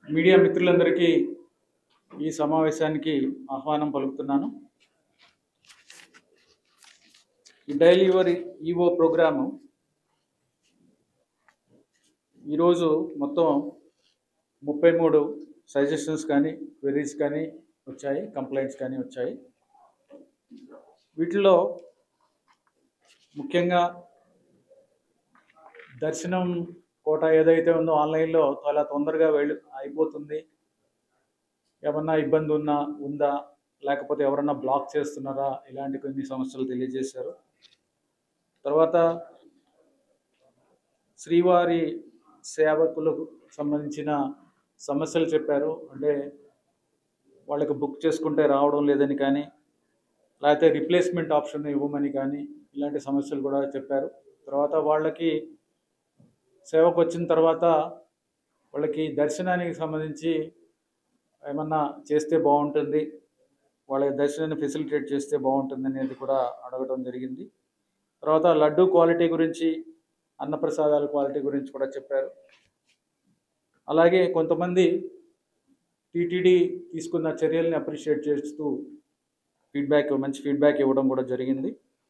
media మిత్రులందరికీ ఈ సమావేశానికి ఆహ్వానం పలుకుతున్నాను ఈ డైలీ యువర్ ఈవో ప్రోగ్రాము ఈరోజు మొత్తం ముప్పై మూడు సజెషన్స్ కానీ క్వెరీస్ కానీ వచ్చాయి కంప్లైంట్స్ కానీ వచ్చాయి వీటిలో ముఖ్యంగా దర్శనం కోట ఏదైతే ఉందో ఆన్లైన్లో చాలా తొందరగా వెళ్ళి అయిపోతుంది ఏమన్నా ఇబ్బంది ఉన్నా ఉందా లేకపోతే ఎవరన్నా బ్లాక్ చేస్తున్నారా ఇలాంటి కొన్ని సమస్యలు తెలియజేశారు తర్వాత శ్రీవారి సేవకులకు సంబంధించిన సమస్యలు చెప్పారు అంటే వాళ్ళకి బుక్ చేసుకుంటే రావడం లేదని కానీ లేకపోతే రిప్లేస్మెంట్ ఆప్షన్ ఇవ్వమని కానీ ఇలాంటి సమస్యలు కూడా చెప్పారు తర్వాత వాళ్ళకి సేవకు వచ్చిన తర్వాత వాళ్ళకి దర్శనానికి సంబంధించి ఏమన్నా చేస్తే బాగుంటుంది వాళ్ళ దర్శనాన్ని ఫెసిలిటేట్ చేస్తే బాగుంటుంది అనేది కూడా అడగడం జరిగింది తర్వాత లడ్డు క్వాలిటీ గురించి అన్నప్రసాదాల క్వాలిటీ గురించి కూడా చెప్పారు అలాగే కొంతమంది టీటీడీ తీసుకున్న చర్యల్ని అప్రిషియేట్ చేస్తూ ఫీడ్బ్యాక్ మంచి ఫీడ్బ్యాక్ ఇవ్వడం కూడా జరిగింది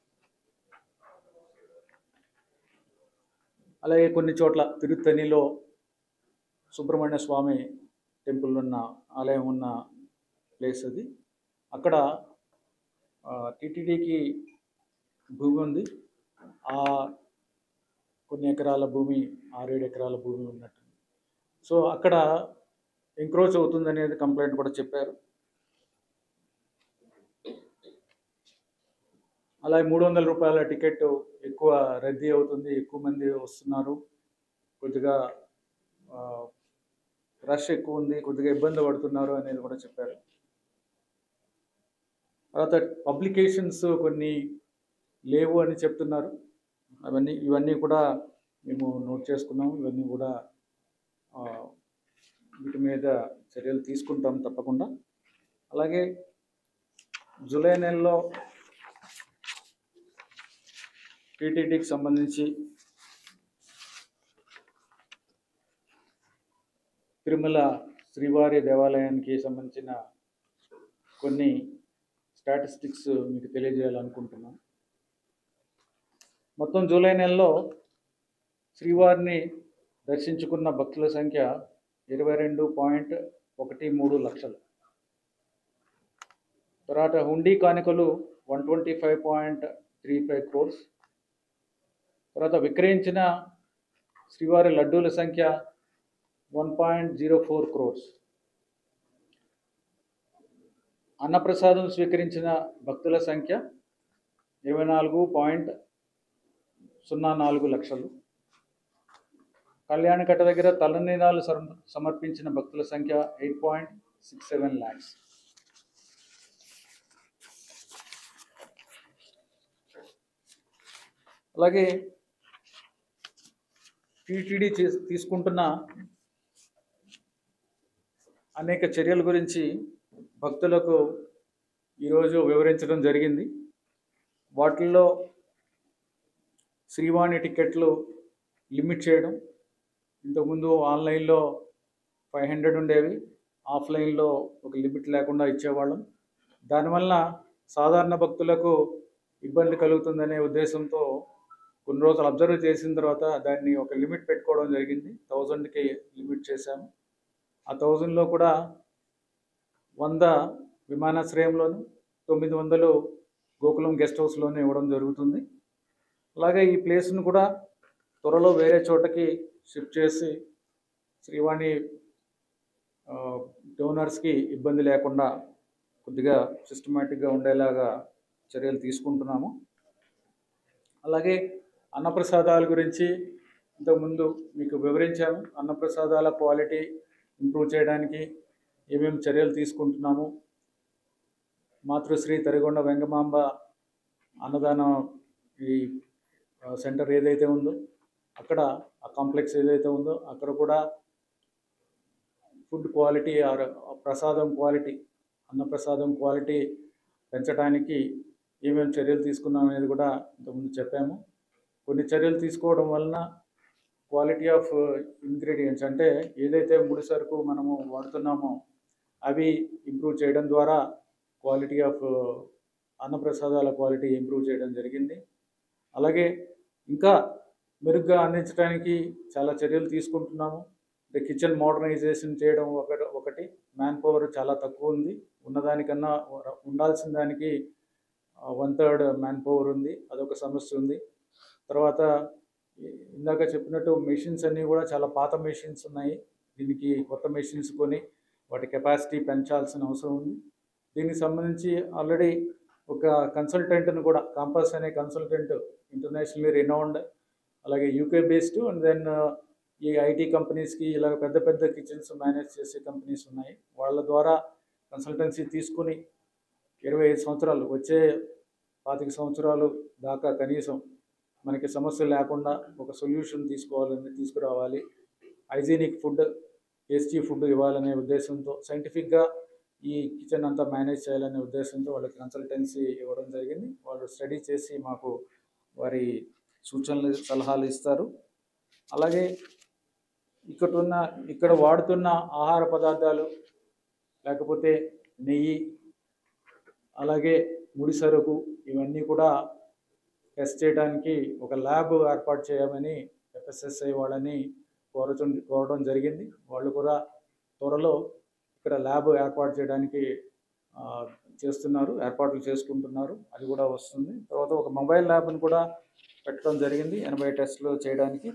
అలాగే కొన్ని చోట్ల తిరుత్తణిలో సుబ్రహ్మణ్య స్వామి టెంపుల్ ఉన్న ఆలయం ఉన్న ప్లేస్ అది అక్కడ టీటీడీకి భూమి ఉంది ఆ కొన్ని ఎకరాల భూమి ఆరేడు ఎకరాల భూమి ఉన్నట్టు సో అక్కడ ఎంక్రోచ్ అవుతుంది అనేది కంప్లైంట్ కూడా చెప్పారు అలాగే మూడు వందల రూపాయల టికెట్ ఎక్కువ రద్దీ అవుతుంది ఎక్కువ మంది వస్తున్నారు కొద్దిగా రష్ ఎక్కువ ఉంది కొద్దిగా ఇబ్బంది పడుతున్నారు అనేది కూడా చెప్పారు తర్వాత పబ్లికేషన్స్ కొన్ని లేవు అని చెప్తున్నారు అవన్నీ ఇవన్నీ కూడా మేము నోట్ చేసుకున్నాం ఇవన్నీ కూడా ఆ, వీటి మీద చర్యలు తీసుకుంటాం తప్పకుండా అలాగే జూలై నెలలో టీటీడీకి సంబంధించి తిరుమల శ్రీవారి దేవాలయానికి సంబంధించిన కొన్ని స్టాటిస్టిక్స్ మీకు తెలియజేయాలనుకుంటున్నాను మొత్తం జూలై నెలలో శ్రీవారిని దర్శించుకున్న భక్తుల సంఖ్య ఇరవై రెండు పాయింట్ ఒకటి మూడు లక్షలు తర్వాత హుండీ కానుకలు one twenty five point three five crores తర్వాత విక్రయించిన శ్రీవారి లడ్డూల సంఖ్య one point zero four crores అన్నప్రసాదం స్వీకరించిన భక్తుల సంఖ్య ఇరవై నాలుగు పాయింట్ సున్నా నాలుగు లక్షలు కళ్యాణకట్ట దగ్గర తలనీలాలు సమ- సమర్పించిన భక్తుల సంఖ్య eight point six seven lakhs అలాగే టీటీడీ చేస్- తీసుకుంటున్న అనేక చర్యల గురించి భక్తులకు ఈరోజు వివరించడం జరిగింది వాటిల్లో శ్రీవాణి టికెట్లు లిమిట్ చేయడం ఇంతకుముందు ఆన్లైన్లో ఫైవ్ హండ్రెడ్ ఉండేవి ఆఫ్లైన్లో ఒక లిమిట్ లేకుండా ఇచ్చేవాళ్ళం దానివల్ల సాధారణ భక్తులకు ఇబ్బంది కలుగుతుందనే ఉద్దేశంతో కొన్ని రోజులు అబ్జర్వ్ చేసిన తర్వాత దాన్ని ఒక లిమిట్ పెట్టుకోవడం జరిగింది థౌజండ్కి లిమిట్ చేశాము ఆ థౌజండ్లో కూడా వంద విమానాశ్రయంలోను తొమ్మిది వందలు గోకులం గెస్ట్ హౌస్లోనే ఇవ్వడం జరుగుతుంది అలాగే ఈ ప్లేస్ను కూడా త్వరలో వేరే చోటకి షిఫ్ట్ చేసి శ్రీవాణి డోనర్స్కి ఇబ్బంది లేకుండా కొద్దిగా సిస్టమేటిక్గా ఉండేలాగా చర్యలు తీసుకుంటున్నాము అలాగే అన్నప్రసాదాల గురించి ఇంతకుముందు మీకు వివరించాము అన్నప్రసాదాల క్వాలిటీ ఇంప్రూవ్ చేయడానికి ఏమేమి చర్యలు తీసుకుంటున్నాము మాతృశ్రీ తరిగొండ వెంగమాంబ అన్నదానం ఈ ఆ, సెంటర్ ఏదైతే ఉందో అక్కడ ఆ కాంప్లెక్స్ ఏదైతే ఉందో అక్కడ కూడా ఫుడ్ క్వాలిటీ ఆర్ ప్రసాదం క్వాలిటీ అన్నప్రసాదం క్వాలిటీ పెంచడానికి ఏమేమి చర్యలు తీసుకున్నాం అనేది కూడా ఇంతకుముందు చెప్పాము కొన్ని చర్యలు తీసుకోవడం వలన క్వాలిటీ ఆఫ్ ఇంగ్రీడియంట్స్ అంటే ఏదైతే ముడి సరుకు మనము వాడుతున్నామో అవి ఇంప్రూవ్ చేయడం ద్వారా క్వాలిటీ ఆఫ్ అన్నప్రసాదాల క్వాలిటీ ఇంప్రూవ్ చేయడం జరిగింది అలాగే ఇంకా మెరుగ్గా అందించడానికి చాలా చర్యలు తీసుకుంటున్నాము అంటే కిచెన్ మోడర్నైజేషన్ చేయడం ఒక ఒకటి మ్యాన్ పవర్ చాలా తక్కువ ఉంది ఉన్నదానికన్నా ఉండాల్సిన దానికి వన్ థర్డ్ మ్యాన్ పవర్ ఉంది అదొక సమస్య ఉంది తర్వాత ఇందాక చెప్పినట్టు మెషిన్స్ అన్నీ కూడా చాలా పాత మెషిన్స్ ఉన్నాయి దీనికి కొత్త మెషిన్స్ కొని వాటి కెపాసిటీ పెంచాల్సిన అవసరం ఉంది దీనికి సంబంధించి ఆల్రెడీ ఒక కన్సల్టెంట్ను కూడా కాంపస్ అనే కన్సల్టెంట్ ఇంటర్నేషనల్లీ రినౌండ్ అలాగే యూకే బేస్డ్ అండ్ దెన్ ఈ ఐటీ కంపెనీస్కి ఇలా పెద్ద పెద్ద కిచెన్స్ మేనేజ్ చేసే కంపెనీస్ ఉన్నాయి వాళ్ళ ద్వారా కన్సల్టెన్సీ తీసుకుని ఇరవై ఐదు సంవత్సరాలు వచ్చే పాతిక సంవత్సరాలు దాకా కనీసం మనకి సమస్య లేకుండా ఒక సొల్యూషన్ తీసుకోవాలని తీసుకురావాలి హైజీనిక్ ఫుడ్ టేస్టీ ఫుడ్ ఇవ్వాలనే ఉద్దేశంతో సైంటిఫిక్గా ఈ కిచెన్ అంతా మేనేజ్ చేయాలనే ఉద్దేశంతో వాళ్ళకి కన్సల్టెన్సీ ఇవ్వడం జరిగింది వాళ్ళు స్టడీ చేసి మాకు వారి సూచనలు సలహాలు ఇస్తారు అలాగే ఇక్కడ ఉన్న ఇక్కడ వాడుతున్న ఆహార పదార్థాలు లేకపోతే నెయ్యి అలాగే ముడి సరుకు ఇవన్నీ కూడా టెస్ట్ చేయడానికి ఒక ల్యాబ్ ఏర్పాటు చేయమని ఎఫ్ఎస్ఎస్ఐ వాళ్ళని కోరచం కోరడం జరిగింది వాళ్ళు కూడా త్వరలో ఇక్కడ ల్యాబ్ ఏర్పాటు చేయడానికి ఆ, చేస్తున్నారు ఏర్పాట్లు చేసుకుంటున్నారు అది కూడా వస్తుంది తర్వాత ఒక మొబైల్ ల్యాబ్ని కూడా పెట్టడం జరిగింది ఎనభై టెస్టులు చేయడానికి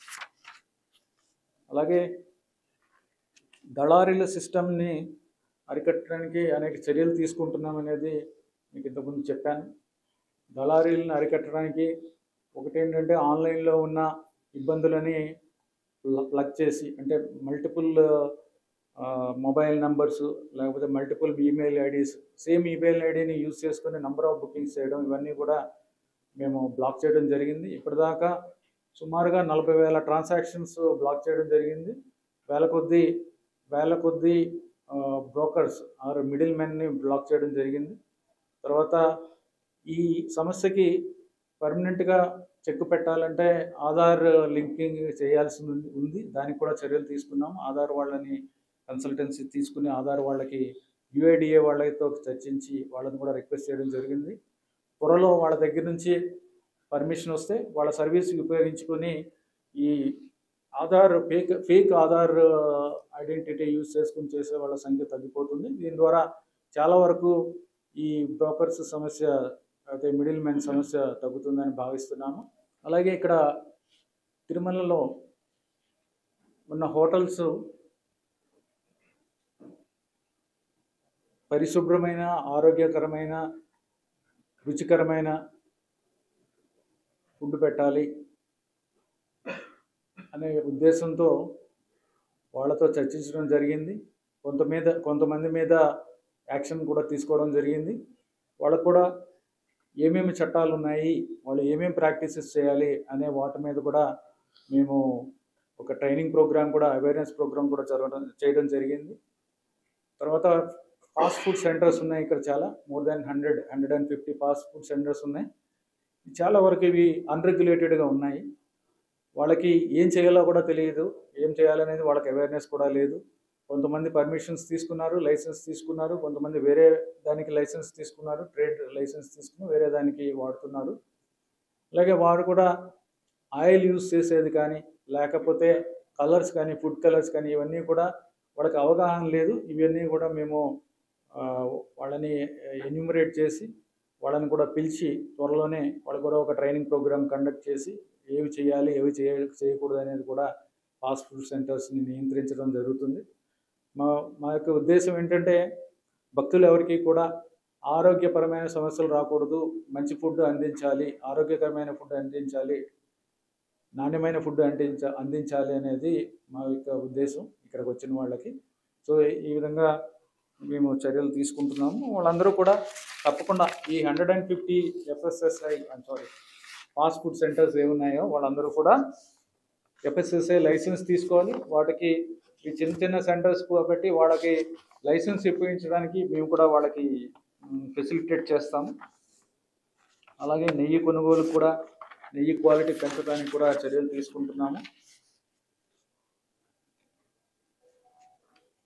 అలాగే దళారీల సిస్టమ్ని అరికట్టడానికి అనేక చర్యలు తీసుకుంటున్నాం అనేది మీకు ఇంతకుముందు చెప్పాను దళారీలను అరికట్టడానికి ఒకటి ఏంటంటే ఆన్లైన్లో ఉన్న ఇబ్బందులని ప్ల- ప్లగ్ చేసి అంటే మల్టిపుల్ మొబైల్ నంబర్స్ లేకపోతే multiple email IDs same email ఐడిని యూజ్ చేసుకుని నెంబర్ ఆఫ్ బుకింగ్స్ చేయడం ఇవన్నీ కూడా మేము బ్లాక్ చేయడం జరిగింది ఇప్పటిదాకా సుమారుగా నలభై వేల ట్రాన్సాక్షన్స్ బ్లాక్ చేయడం జరిగింది వేల కొద్దీ వేల కొద్దీ బ్రోకర్స్ ఆర్ మిడిల్ మెన్ని బ్లాక్ చేయడం జరిగింది తర్వాత ఈ సమస్యకి పర్మనెంట్గా చెక్ పెట్టాలంటే ఆధార్ లింకింగ్ చేయాల్సి ఉంది- ఉంది దానికి కూడా చర్యలు తీసుకున్నాం ఆధార్ వాళ్ళని కన్సల్టెన్సీ తీసుకుని ఆధార్ వాళ్ళకి యుఐడిఏ వాళ్ళతో చర్చించి వాళ్ళని కూడా రిక్వెస్ట్ చేయడం జరిగింది త్వరలో వాళ్ళ దగ్గర నుంచి పర్మిషన్ వస్తే వాళ్ళ సర్వీస్ ఉపయోగించుకొని ఈ Aadhaar fake fake Aadhaar identity use చేసుకుని చేసే వాళ్ళ సంఖ్య తగ్గిపోతుంది దీని ద్వారా చాలా వరకు ఈ బ్రోకర్స్ సమస్య అయితే మిడిల్ మ్యాన్ సమస్య తగ్గుతుందని భావిస్తున్నాము అలాగే ఇక్కడ తిరుమలలో ఉన్న హోటల్స్ పరిశుభ్రమైన ఆరోగ్యకరమైన రుచికరమైన ఫుడ్ పెట్టాలి అనే ఉద్దేశంతో వాళ్ళతో చర్చించడం జరిగింది కొంత మీద కొంతమంది మీద యాక్షన్ కూడా తీసుకోవడం జరిగింది వాళ్ళకు కూడా ఏమేమి చట్టాలు ఉన్నాయి వాళ్ళు ఏమేమి ప్రాక్టీసెస్ చేయాలి అనే వాటి మీద కూడా మేము ఒక ట్రైనింగ్ ప్రోగ్రామ్ కూడా అవేర్నెస్ ప్రోగ్రామ్ కూడా జరగడం చేయడం జరిగింది తర్వాత ఫాస్ట్ ఫుడ్ సెంటర్స్ ఉన్నాయి ఇక్కడ చాలా more than hundred hundred and fifty fast food centres ఉన్నాయి చాలా వరకు ఇవి అన్రెగ్యులేటెడ్గా ఉన్నాయి వాళ్ళకి ఏం చేయాలో కూడా తెలియదు ఏం చేయాలనేది వాళ్ళకి అవేర్నెస్ కూడా లేదు కొంతమంది పర్మిషన్స్ తీసుకున్నారు లైసెన్స్ తీసుకున్నారు కొంతమంది వేరే దానికి లైసెన్స్ తీసుకున్నారు ట్రేడ్ లైసెన్స్ తీసుకుని వేరే దానికి వాడుతున్నారు అలాగే వారు కూడా ఆయిల్ యూస్ చేసేది కానీ లేకపోతే కలర్స్ కానీ ఫుడ్ కలర్స్ కానీ ఇవన్నీ కూడా వాళ్ళకి అవగాహన లేదు ఇవన్నీ కూడా మేము ఆ, వాళ్ళని ఎన్యూమరేట్ చేసి వాళ్ళని కూడా పిలిచి త్వరలోనే వాళ్ళకు కూడా ఒక ట్రైనింగ్ ప్రోగ్రామ్ కండక్ట్ చేసి ఏవి చేయాలి ఏవి చేయ చేయకూడదు అనేది కూడా ఫాస్ట్ ఫుడ్ సెంటర్స్ని నియంత్రించడం జరుగుతుంది మా మా యొక్క ఉద్దేశం ఏంటంటే భక్తులు ఎవరికి కూడా ఆరోగ్యపరమైన సమస్యలు రాకూడదు మంచి ఫుడ్ అందించాలి ఆరోగ్యకరమైన ఫుడ్ అందించాలి నాణ్యమైన ఫుడ్ అందించ అందించాలి అనేది మా యొక్క ఉద్దేశం ఇక్కడికి వచ్చిన వాళ్ళకి సో ఈ విధంగా మేము చర్యలు తీసుకుంటున్నాము వాళ్ళందరూ కూడా తప్పకుండా ఈ hundred and fifty FSSAI sorry fast food centres ఏమున్నాయో వాళ్ళందరూ కూడా ఎఫ్ఎస్ఎస్ఐ లైసెన్స్ తీసుకోవాలి వాటికి ఈ చిన్న చిన్న సెంటర్స్ కాబట్టి వాళ్ళకి లైసెన్స్ ఇప్పించడానికి మేము కూడా వాళ్ళకి ఫెసిలిటేట్ చేస్తాము అలాగే నెయ్యి కొనుగోలు కూడా నెయ్యి క్వాలిటీ పెంచడానికి కూడా చర్యలు తీసుకుంటున్నాము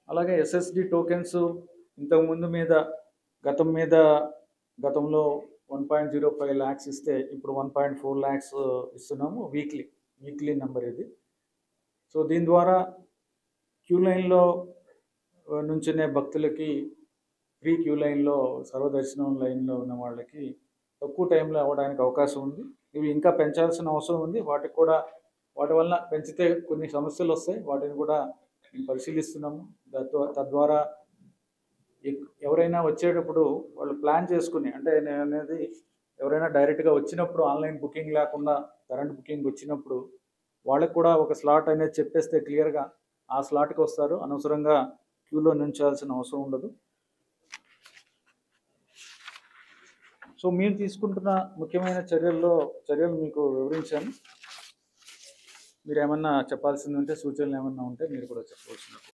అలాగే ఎస్ఎస్డి టోకెన్స్ ఇంతకుముందు మీద గతం మీద గతంలో one point zero five lakhs ఇస్తే ఇప్పుడు వన్ పాయింట్ ఫోర్ ల్యాక్స్ ఇస్తున్నాము వీక్లీ వీక్లీ నెంబర్ ఇది సో దీని ద్వారా క్యూ లైన్లో నుంచునే భక్తులకి ప్రీ క్యూ లైన్లో సర్వదర్శనం లైన్లో ఉన్న వాళ్ళకి తక్కువ టైంలో అవ్వడానికి అవకాశం ఉంది ఇవి ఇంకా పెంచాల్సిన అవసరం ఉంది వాటికి కూడా వాటి వల్ల పెంచితే కొన్ని సమస్యలు వస్తాయి వాటిని కూడా మేము పరిశీలిస్తున్నాము తద్వా- తద్వారా ఎక్- ఎవరైనా వచ్చేటప్పుడు వాళ్ళు ప్లాన్ చేసుకుని అంటే నేను అనేది ఎవరైనా డైరెక్ట్గా వచ్చినప్పుడు ఆన్లైన్ బుకింగ్ లేకుండా కరెంట్ బుకింగ్ వచ్చినప్పుడు వాళ్ళకి కూడా ఒక స్లాట్ అనేది చెప్పేస్తే క్లియర్గా ఆ స్లాట్కి వస్తారు అనవసరంగా క్యూలో నుంచాల్సిన అవసరం ఉండదు సో మీరు తీసుకుంటున్న ముఖ్యమైన చర్యల్లో చర్యలు మీకు వివరించాను మీరు ఏమన్నా చెప్పాల్సింది ఉంటే సూచనలు ఏమన్నా ఉంటే మీరు కూడా చెప్పవలసింది